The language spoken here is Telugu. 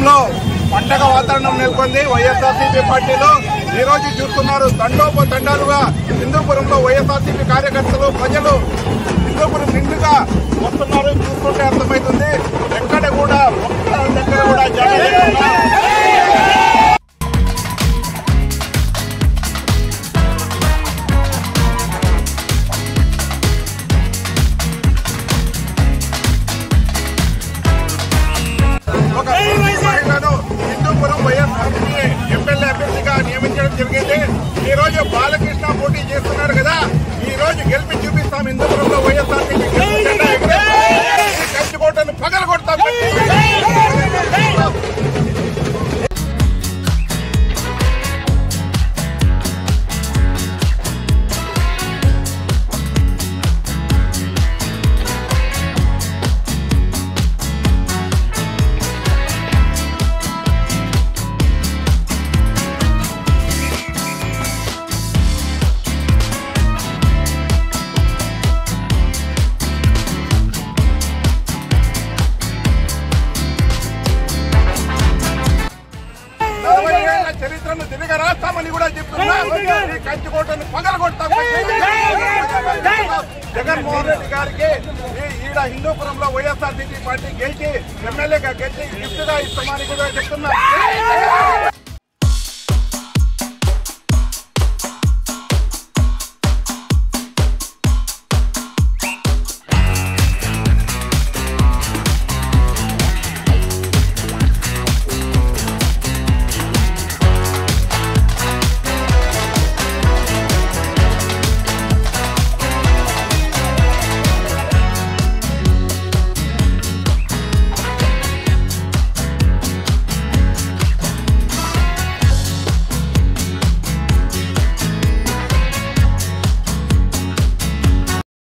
హిందూపురంలో పండగ వాతావరణం నెలకొంది వైఎస్ఆర్సీపీ పార్టీలో ఈ రోజు చూస్తున్నారు తండోప తండాలుగా హిందూపురంలో వైఎస్ఆర్సీపీ కార్యకర్తలు ప్రజలు హిందూపురం నిండుగా వస్తున్నారు చూస్తుంటే అర్థమవుతుంది ఎక్కడ కూడా ఒక్క దగ్గర కూడా జనం లేకుండా ఒక మహిళను హిందూపురం వైఎస్ఆర్సీపీ ఎమ్మెల్యే అభ్యర్థిగా నియమించడం జరిగింది ఈ రోజు బాలకృష్ణ పోటీ చేస్తున్నారు కదా ఈ రోజు గెలిపి చూపిస్తాం హిందూపురంలో వైఎస్ఆర్సీపీ జెండా ఎగరేస్తాం. ఈ కంచుకోటను పగల కొడతాం నలభై ఏళ్ల చరిత్రను తిరిగి రాస్తామని కూడా చెప్తున్నా ఈ కంచుకోటను పగల కొడతాం జగన్మోహన్ రెడ్డి గారికి ఈ ఈడ హిందూపురంలో వైఎస్ఆర్సీపీ పార్టీ గెలిచి ఎమ్మెల్యేగా గెలిచి గిఫ్ట్ గా ఇస్తామని కూడా చెప్తున్నా